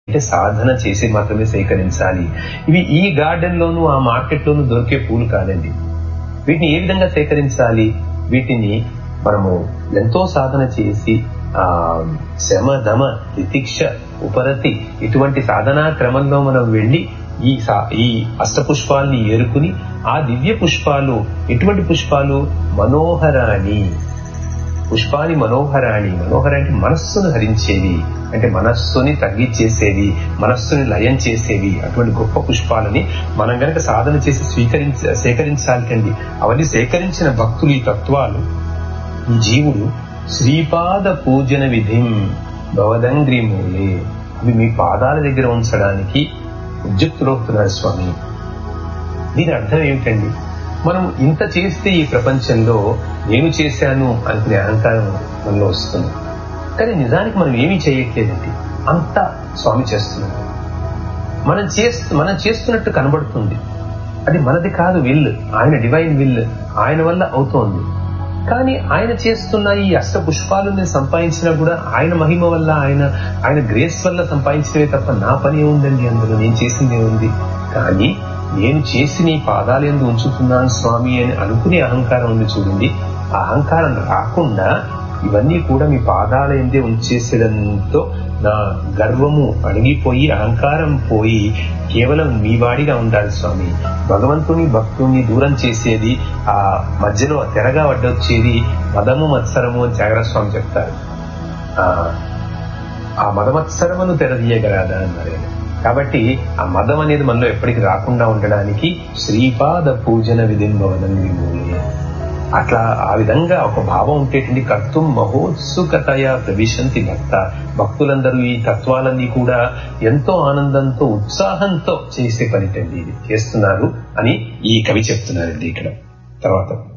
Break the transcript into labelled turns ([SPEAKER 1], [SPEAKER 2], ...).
[SPEAKER 1] అంటే సాధన చేసి మాత్రమే సేకరించాలి ఇవి ఈ గార్డెన్ లోను ఆ మార్కెట్ లోను దొరికే పూలు కాదండి వీటిని ఏ విధంగా సేకరించాలి వీటిని మనము ఎంతో సాధన చేసి ఆ శమ దమ తితిక్ష ఉపరతి ఇటువంటి సాధనా క్రమంలో మనం వెళ్లి ఈ ఈ అష్టపుష్పాల్ని ఏరుకుని ఆ దివ్య పుష్పాలు ఎటువంటి పుష్పాలు మనోహరాణి పుష్పాని మనోహరాణి మనోహర అంటే మనస్సును హరించేవి అంటే మనస్సుని తగ్గించేసేవి మనస్సుని లయం చేసేవి అటువంటి గొప్ప పుష్పాలని మనం గనక సాధన చేసి స్వీకరించ సేకరించాలి కండి అవన్నీ సేకరించిన భక్తులు ఈ తత్వాలు ఈ జీవుడు శ్రీపాద పూజన విధిం భవదంగ్రి మూలే అవి మీ పాదాల దగ్గర ఉంచడానికి ఉద్యుక్తులవుతున్నారు స్వామి దీని అర్థం ఏమిటండి మనం ఇంత చేస్తే ఈ ప్రపంచంలో నేను చేశాను అనుకునే అహంకారం మనలో వస్తుంది కానీ నిజానికి మనం ఏమీ చేయట్లేదండి అంతా స్వామి చేస్తున్నాడు మనం చేస్తూ మనం చేస్తున్నట్టు కనబడుతుంది అది మనది కాదు విల్ ఆయన డివైన్ విల్ ఆయన వల్ల అవుతోంది కానీ ఆయన చేస్తున్న ఈ అష్ట పుష్పాలను సంపాదించినా కూడా ఆయన మహిమ వల్ల ఆయన ఆయన గ్రేస్ వల్ల సంపాదించినవే తప్ప నా పని ఏముందండి అందులో నేను చేసింది ఏముంది కానీ నేను చేసి నీ పాదాలు ఎందు ఉంచుతున్నాను స్వామి అని అనుకునే అహంకారం ఉంది చూడండి ఆ అహంకారం రాకుండా ఇవన్నీ కూడా మీ పాదాల ఎందే ఉంచేసేదంతో నా గర్వము అణిగిపోయి అహంకారం పోయి కేవలం మీ వాడిగా ఉండాలి స్వామి భగవంతుని భక్తుని దూరం చేసేది ఆ మధ్యలో తెరగా వడ్డొచ్చేది మదము మత్సరము అని త్యాగరాజ స్వామి చెప్తారు ఆ మదమత్సరమును తెరదీయగలదా అన్నారు కాబట్టి ఆ మదం అనేది మనలో ఎప్పటికీ రాకుండా ఉండడానికి శ్రీపాద పూజన విధింబవనం విమూలే అట్లా ఆ విధంగా ఒక భావం ఉంటేటండి కర్తం మహోత్సుకతయ ప్రవిశంతి భక్త భక్తులందరూ ఈ తత్వాలన్నీ కూడా ఎంతో ఆనందంతో ఉత్సాహంతో చేసే పనిటండి ఇది చేస్తున్నారు అని ఈ కవి చెప్తున్నారండి ఇక్కడ తర్వాత